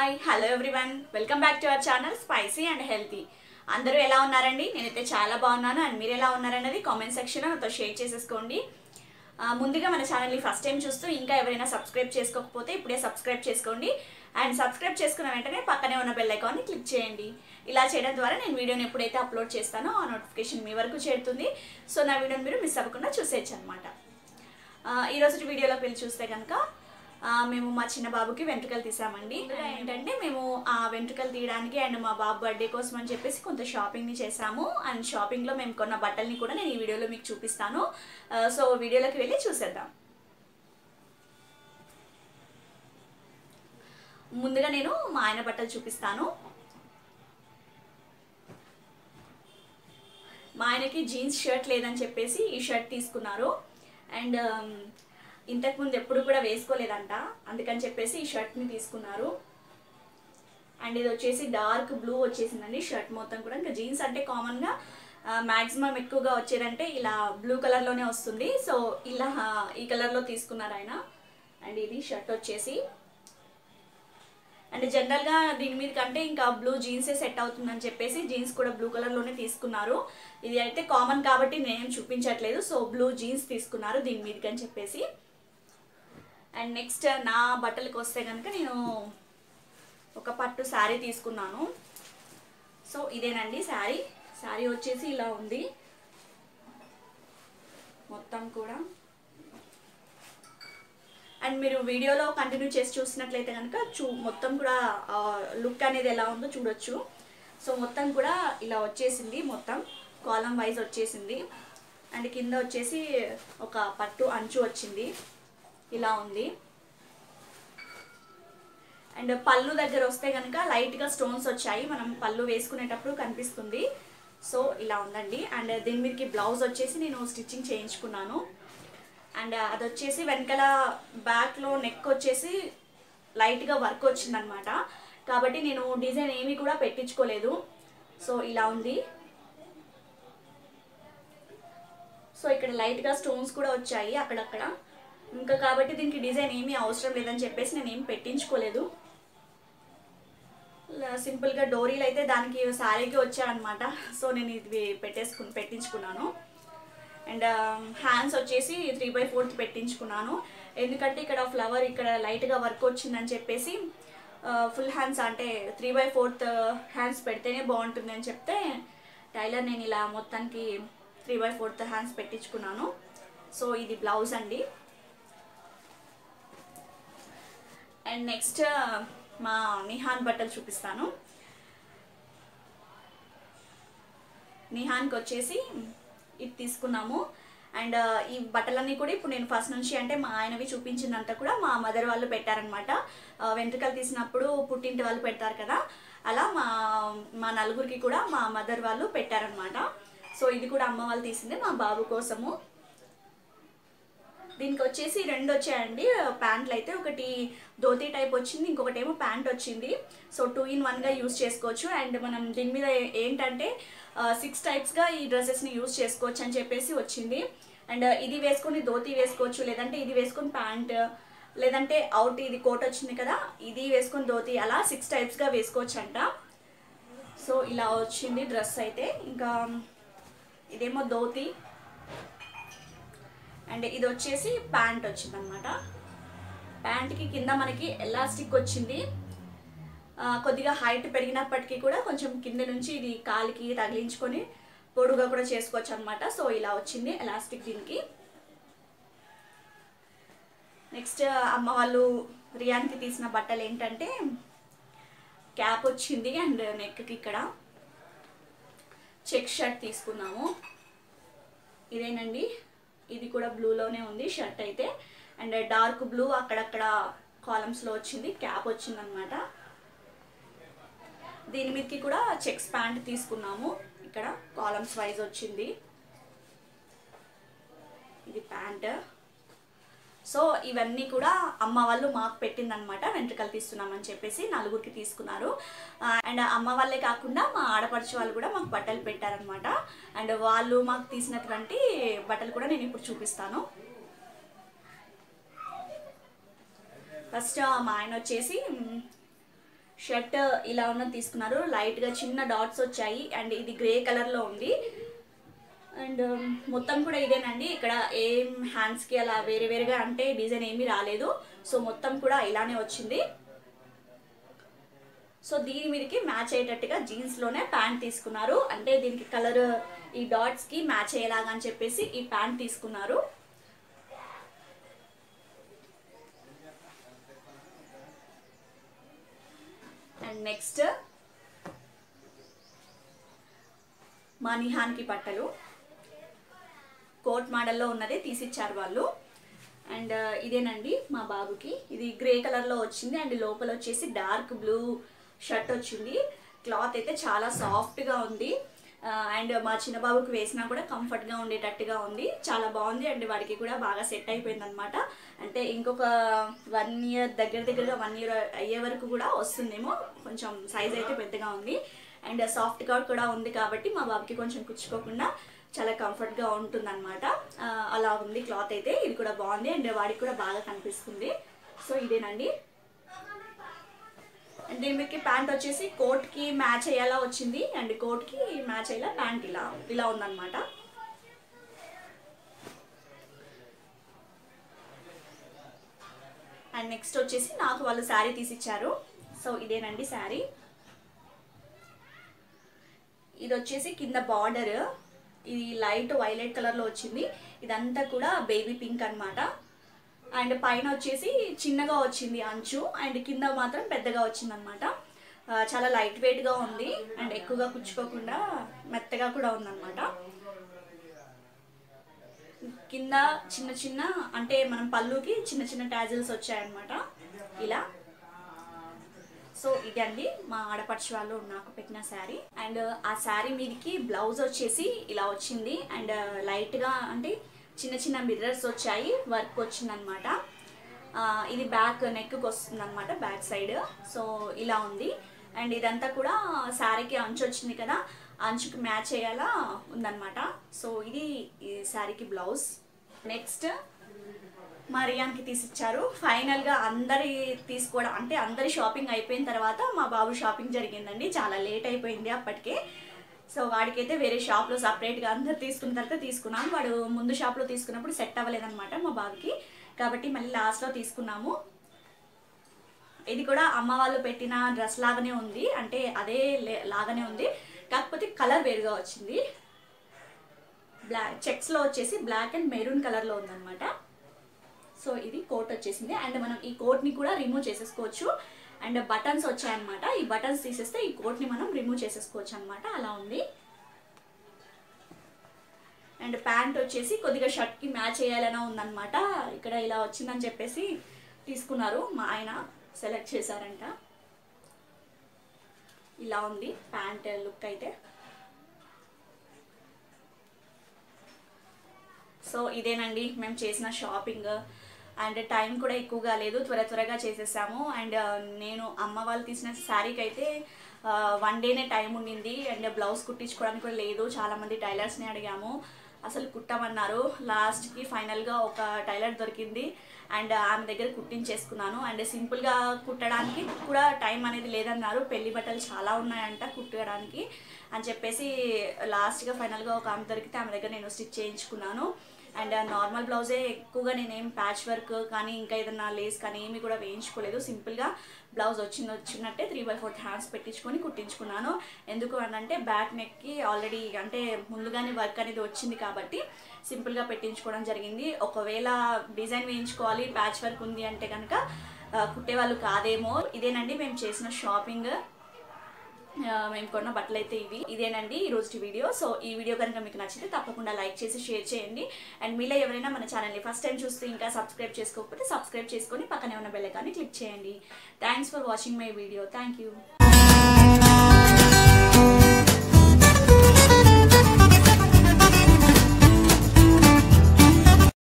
hi hello everyone welcome back to our channel spicy and healthy అందరూ ఎలా ఉన్నారండి నేనైతే చాలా బాగున్నాను అండ్ మీరు ఎలా ఉన్నారన్నది కామెంట్ సెక్షన్లో నాతో షేర్ చేసేసుకోండి ఆ, ముందుగా మన ఛానల్ని ఫస్ట్ టైం చూస్తూ ఇంకా ఎవరైనా సబ్స్క్రైబ్ చేసుకోకపోతే ఇప్పుడే సబ్స్క్రైబ్ చేసుకోండి అండ్ సబ్స్క్రైబ్ చేసుకున్న వెంటనే పక్కనే ఉన్న బెల్ ఐకాన్ని క్లిక్ చేయండి ఇలా చేయడం ద్వారా నేను వీడియోని ఎప్పుడైతే అప్లోడ్ చేస్తానో ఆ నోటిఫికేషన్ మీ వరకు చేరుతుంది సో నా వీడియోని మీరు మిస్ అవ్వకుండా చూసేయచ్చు అనమాట ఈరోజు వీడియోలోకి వెళ్ళి చూస్తే కనుక ఆ, మేము మా చిన్న బాబుకి వెంట్రుకలు తీసామండి ఇంకా ఏంటంటే మేము ఆ వెంట్రుకలు తీయడానికి అండ్ మా బాబు బర్త్డే కోసం అని చెప్పేసి కొంత షాపింగ్ని చేసాము అండ్ షాపింగ్లో మేము కొన్న బట్టల్ని కూడా నేను ఈ వీడియోలో మీకు చూపిస్తాను ఆ, సో వీడియోలోకి వెళ్ళి చూసేద్దాం ముందుగా నేను మా ఆయన బట్టలు చూపిస్తాను మా ఆయనకి జీన్స్ షర్ట్ లేదని చెప్పేసి ఈ షర్ట్ తీసుకున్నారు అండ్ ఇంతకుముందు ఎప్పుడు కూడా వేసుకోలేదంట అందుకని చెప్పేసి ఈ షర్ట్ని తీసుకున్నారు అండ్ ఇది వచ్చేసి డార్క్ బ్లూ వచ్చేసిందండి షర్ట్ మొత్తం కూడా ఇంకా జీన్స్ అంటే కామన్గా మ్యాక్సిమం ఎక్కువగా వచ్చేదంటే ఇలా బ్లూ కలర్లోనే వస్తుంది సో ఇలా ఆ, ఈ కలర్లో తీసుకున్నారు ఆయన అండ్ ఇది షర్ట్ వచ్చేసి అండ్ జనరల్గా దీని మీద కంటే ఇంకా బ్లూ జీన్సే సెట్ అవుతుందని చెప్పేసి జీన్స్ కూడా బ్లూ కలర్లోనే తీసుకున్నారు ఇది అయితే కామన్ కాబట్టి నేనేం చూపించట్లేదు సో బ్లూ జీన్స్ తీసుకున్నారు దీని మీదకి అని చెప్పేసి అండ్ నెక్స్ట్ నా బట్టలకు వస్తే కనుక నేను ఒక పట్టు శారీ తీసుకున్నాను సో ఇదేనండి శారీ శారీ వచ్చేసి ఇలా ఉంది మొత్తం కూడా అండ్ మీరు వీడియోలో కంటిన్యూ చేసి చూసినట్లయితే కనుక చూ మొత్తం కూడా లుక్ అనేది ఎలా ఉందో చూడొచ్చు సో మొత్తం కూడా ఇలా వచ్చేసింది మొత్తం కాలం వైజ్ వచ్చేసింది అండ్ కింద వచ్చేసి ఒక పట్టు అంచు వచ్చింది ఇలా ఉంది అండ్ పళ్ళు దగ్గర వస్తే కనుక లైట్గా స్టోన్స్ వచ్చాయి మనం పళ్ళు వేసుకునేటప్పుడు కనిపిస్తుంది సో ఇలా ఉందండి అండ్ దీని మీదకి బ్లౌజ్ వచ్చేసి నేను స్టిచ్చింగ్ చేయించుకున్నాను అండ్ అది వచ్చేసి వెనకాల బ్యాక్లో నెక్ వచ్చేసి లైట్గా వర్క్ వచ్చిందనమాట కాబట్టి నేను డిజైన్ ఏమీ కూడా పెట్టించుకోలేదు సో ఇలా ఉంది సో ఇక్కడ లైట్గా స్టోన్స్ కూడా వచ్చాయి అక్కడక్కడ ఇంకా కాబట్టి దీనికి డిజైన్ ఏమీ అవసరం లేదని చెప్పేసి నేను ఏం పెట్టించుకోలేదు ల- సింపుల్గా డోరీలు అయితే దానికి శారీకి వచ్చాయన్నమాట సో నేను ఇది పెట్టేసుకు పెట్టించుకున్నాను అండ్ హ్యాండ్స్ వచ్చేసి త్రీ బై ఫోర్త్ పెట్టించుకున్నాను ఎందుకంటే ఇక్కడ ఫ్లవర్ ఇక్కడ లైట్గా వర్క్ వచ్చిందని చెప్పేసి ఫుల్ హ్యాండ్స్ అంటే త్రీ బై ఫోర్త్ హ్యాండ్స్ పెడితేనే బాగుంటుంది అని చెప్తే టైలర్ నేను ఇలా మొత్తానికి త్రీ బై ఫోర్త్ హ్యాండ్స్ పెట్టించుకున్నాను సో ఇది బ్లౌజ్ అండి అండ్ నెక్స్ట్ మా నిహాన్ బట్టలు చూపిస్తాను నిహాన్కి వచ్చేసి ఇది తీసుకున్నాము అండ్ ఈ బట్టలన్నీ కూడా ఇప్పుడు నేను ఫస్ట్ నుంచి అంటే మా ఆయనవి చూపించినంత కూడా మా మదర్ వాళ్ళు పెట్టారనమాట వెంట్రుకలు తీసినప్పుడు పుట్టింటి వాళ్ళు పెడతారు కదా అలా మా మా నలుగురికి కూడా మా మదర్ వాళ్ళు పెట్టారనమాట సో ఇది కూడా అమ్మ వాళ్ళు తీసింది మా బాబు కోసము దీనికి వచ్చేసి రెండు వచ్చాయండి ప్యాంట్లు అయితే ఒకటి ధోతీ టైప్ వచ్చింది ఇంకొకటి ఏమో ప్యాంట్ వచ్చింది సో టూ ఇన్ వన్గా యూస్ చేసుకోవచ్చు అండ్ మనం దీని మీద ఏ- ఏంటంటే సిక్స్ టైప్స్గా ఈ డ్రెస్సెస్ని యూస్ చేసుకోవచ్చు అని చెప్పేసి వచ్చింది అండ్ ఇది వేసుకొని ధోతీ వేసుకోవచ్చు లేదంటే ఇది వేసుకొని ప్యాంట్ లేదంటే అవుట్ ఇది కోట్ వచ్చింది కదా ఇది వేసుకొని ధోతీ అలా సిక్స్ టైప్స్గా వేసుకోవచ్చు అంట సో ఇలా వచ్చింది డ్రెస్ అయితే ఇంకా ఇదేమో ధోతీ అండ్ ఇది వచ్చేసి ప్యాంట్ వచ్చింది అనమాట ప్యాంట్కి కింద మనకి ఎలాస్టిక్ వచ్చింది ఆ, కొద్దిగా హైట్ పెరిగినప్పటికీ కూడా కొంచెం కింద నుంచి ఇది కాలికి తగిలించుకొని పొడుగా కూడా చేసుకోవచ్చు అనమాట సో ఇలా వచ్చింది ఎలాస్టిక్ దీనికి నెక్స్ట్ అమ్మ వాళ్ళు రియాన్కి తీసిన బట్టలు ఏంటంటే క్యాప్ వచ్చింది అండ్ నెక్కి ఇక్కడ చెక్ షర్ట్ తీసుకున్నాము ఇదేనండి ఇది కూడా బ్లూలోనే ఉంది షర్ట్ అయితే అండ్ డార్క్ బ్లూ అక్కడక్కడ కాలమ్స్లో వచ్చింది క్యాప్ వచ్చిందనమాట దీని మీదకి కూడా చెక్స్ ప్యాంట్ తీసుకున్నాము ఇక్కడ కాలమ్స్ వైజ్ వచ్చింది ఇది ప్యాంట్ సో ఇవన్నీ కూడా అమ్మ వాళ్ళు మాకు పెట్టిందనమాట వెంట్రుకలు తీస్తున్నామని చెప్పేసి నలుగురికి తీసుకున్నారు అండ్ అమ్మ వాళ్ళే కాకుండా మా ఆడపడుచు వాళ్ళు కూడా మాకు బట్టలు పెట్టారనమాట అండ్ వాళ్ళు మాకు తీసినటువంటి బట్టలు కూడా నేను ఇప్పుడు చూపిస్తాను ఫస్ట్ మా ఆయన వచ్చేసి మ్, షర్ట్ ఇలా ఉన్నది తీసుకున్నారు లైట్గా చిన్న డాట్స్ వచ్చాయి అండ్ ఇది గ్రే కలర్లో ఉంది అండ్ మొత్తం కూడా ఇదేనండి ఇక్కడ ఏం హ్యాండ్స్కి అలా వేరే వేరేగా అంటే డిజైన్ ఏమీ రాలేదు సో మొత్తం కూడా ఇలానే వచ్చింది సో దీని మీదకి మ్యాచ్ అయ్యేటట్టుగా జీన్స్లోనే ప్యాంట్ తీసుకున్నారు అంటే దీనికి కలర్ ఈ డాట్స్కి మ్యాచ్ అయ్యేలాగా అని చెప్పేసి ఈ ప్యాంట్ తీసుకున్నారు అండ్ నెక్స్ట్ మా నిహాన్కి బట్టలు కోట్ మోడల్లో ఉన్నదే తీసిచ్చారు వాళ్ళు అండ్ ఇదేనండి మా బాబుకి ఇది గ్రే కలర్లో వచ్చింది అండ్ లోపల వచ్చేసి డార్క్ బ్లూ షర్ట్ వచ్చింది క్లాత్ అయితే చాలా సాఫ్ట్గా ఉంది అండ్ మా చిన్న బాబుకి వేసినా కూడా కంఫర్ట్గా ఉండేటట్టుగా ఉంది చాలా బాగుంది అండ్ వాడికి కూడా బాగా సెట్ అయిపోయింది అనమాట అంటే ఇంకొక వన్ ఇయర్ దగ్గర దగ్గరగా వన్ ఇయర్ అయ్యే వరకు కూడా వస్తుందేమో కొంచెం సైజ్ అయితే పెద్దగా ఉంది అండ్ సాఫ్ట్గా కూడా ఉంది కాబట్టి మా బాబుకి కొంచెం కుచ్చుకోకుండా చాలా కంఫర్ట్గా ఉంటుంది అనమాట అలా ఉంది క్లాత్ అయితే ఇది కూడా బాగుంది అండ్ వాడికి కూడా బాగా కనిపిస్తుంది సో ఇదేనండి అండ్ దీనికి ప్యాంట్ వచ్చేసి కోట్కి మ్యాచ్ అయ్యేలా వచ్చింది అండ్ కోట్కి మ్యాచ్ అయ్యేలా ప్యాంట్ ఇలా ఇలా ఉందన్నమాట అండ్ నెక్స్ట్ వచ్చేసి నాకు వాళ్ళు శారీ తీసిచ్చారు సో ఇదేనండి శారీ ఇది వచ్చేసి కింద బార్డర్ ఇది లైట్ వైలెట్ కలర్లో వచ్చింది ఇదంతా కూడా బేబీ పింక్ అన్నమాట అండ్ పైన వచ్చేసి చిన్నగా వచ్చింది అంచు అండ్ కింద మాత్రం పెద్దగా వచ్చింది అనమాట చాలా లైట్ వెయిట్గా ఉంది అండ్ ఎక్కువగా కుచ్చుకోకుండా మెత్తగా కూడా ఉందన్నమాట కింద చిన్న చిన్న అంటే మనం పళ్ళుకి చిన్న చిన్న టాజిల్స్ వచ్చాయన్నమాట ఇలా సో ఇది అండి మా ఆడపడుచు వాళ్ళు నాకు పెట్టిన శారీ అండ్ ఆ శారీ మీదకి బ్లౌజ్ వచ్చేసి ఇలా వచ్చింది అండ్ లైట్గా అంటే చిన్న చిన్న మిర్రర్స్ వచ్చాయి వర్క్ వచ్చిందనమాట ఇది బ్యాక్ నెక్కి వస్తుంది అనమాట బ్యాక్ సైడ్ సో ఇలా ఉంది అండ్ ఇదంతా కూడా శారీకి అంచు వచ్చింది కదా అంచుకి మ్యాచ్ అయ్యేలా ఉందన్నమాట సో ఇది ఈ శారీకి బ్లౌజ్ నెక్స్ట్ మా రియాన్కి తీసిచ్చారు ఫైనల్గా అందరి తీసుకోవడం అంటే అందరి షాపింగ్ అయిపోయిన తర్వాత మా బాబు షాపింగ్ జరిగిందండి చాలా లేట్ అయిపోయింది అప్పటికే సో వాడికైతే వేరే షాప్లో సపరేట్గా అందరు తీసుకున్న తర్వాత తీసుకున్నాను వాడు ముందు షాప్లో తీసుకున్నప్పుడు సెట్ అవ్వలేదన్నమాట మా బాబుకి కాబట్టి మళ్ళీ లాస్ట్లో తీసుకున్నాము ఇది కూడా అమ్మ వాళ్ళు పెట్టిన డ్రెస్ లాగానే ఉంది అంటే అదే లే- లాగానే ఉంది కాకపోతే కలర్ వేరుగా వచ్చింది బ్లాక్ చెక్స్లో వచ్చేసి బ్లాక్ అండ్ మెరూన్ కలర్లో ఉందన్నమాట సో ఇది కోట్ వచ్చేసింది అండ్ మనం ఈ కోట్ని కూడా రిమూవ్ చేసేసుకోవచ్చు అండ్ బటన్స్ వచ్చాయన్నమాట ఈ బటన్స్ తీసేస్తే ఈ కోట్ని మనం రిమూవ్ చేసేసుకోవచ్చు అనమాట అలా ఉంది అండ్ ప్యాంట్ వచ్చేసి కొద్దిగా షర్ట్కి మ్యాచ్ చేయాలనే ఉందన్నమాట ఇక్కడ ఇలా వచ్చిందని చెప్పేసి తీసుకున్నారు మా ఆయన సెలెక్ట్ చేశారంట ఇలా ఉంది ప్యాంట్ లుక్ అయితే సో ఇదేనండి మేము చేసిన షాపింగ్ అండ్ టైం కూడా ఎక్కువగా లేదు త్వర త్వరగా చేసేసాము అండ్ నేను అమ్మ వాళ్ళు తీసిన శారీకి అయితే వన్ డేనే టైం ఉండింది అండ్ బ్లౌజ్ కుట్టించుకోవడానికి కూడా లేదు చాలామంది టైలర్స్ని అడిగాము అసలు కుట్టమన్నారు లాస్ట్కి ఫైనల్గా ఒక టైలర్ దొరికింది అండ్ ఆమె దగ్గర కుట్టించేసుకున్నాను అండ్ సింపుల్గా కుట్టడానికి కూడా టైం అనేది లేదన్నారు పెళ్లి బట్టలు చాలా ఉన్నాయంట కుట్టడానికి అని చెప్పేసి లాస్ట్గా ఫైనల్గా ఒక ఆమె దొరికితే ఆమె దగ్గర నేను స్టిచ్ చేయించుకున్నాను అండ్ నార్మల్ బ్లౌజే ఎక్కువగా నేనేం ప్యాచ్ వర్క్ కానీ ఇంకా ఏదన్నా లేస్ కానీ ఏమీ కూడా వేయించుకోలేదు సింపుల్గా బ్లౌజ్ వచ్చింది వచ్చినట్టే త్రీ బై ఫోర్ హ్యాండ్స్ పెట్టించుకొని కుట్టించుకున్నాను ఎందుకు అని అంటే బ్యాక్ నెక్కి ఆల్రెడీ అంటే ముందుగానే వర్క్ అనేది వచ్చింది కాబట్టి సింపుల్గా పెట్టించుకోవడం జరిగింది ఒకవేళ డిజైన్ వేయించుకోవాలి ప్యాచ్ వర్క్ ఉంది అంటే కనుక ఆ, కుట్టేవాళ్ళు కాదేమో ఇదేనండి మేము చేసిన షాపింగ్ ఆ, మేము కొన్న బట్టలు అయితే ఇవి ఇదేనండి ఈ రోజు వీడియో సో ఈ వీడియో కనుక మీకు నచ్చితే తప్పకుండా లైక్ చేసి షేర్ చేయండి అండ్ మీలో ఎవరైనా మన ఛానల్ని ఫస్ట్ టైం చూస్తే ఇంకా సబ్స్క్రైబ్ చేసుకోకపోతే సబ్స్క్రైబ్ చేసుకొని పక్కనే ఉన్న బెల్ ఐకాన్ని క్లిక్ చేయండి thanks for watching my video thank you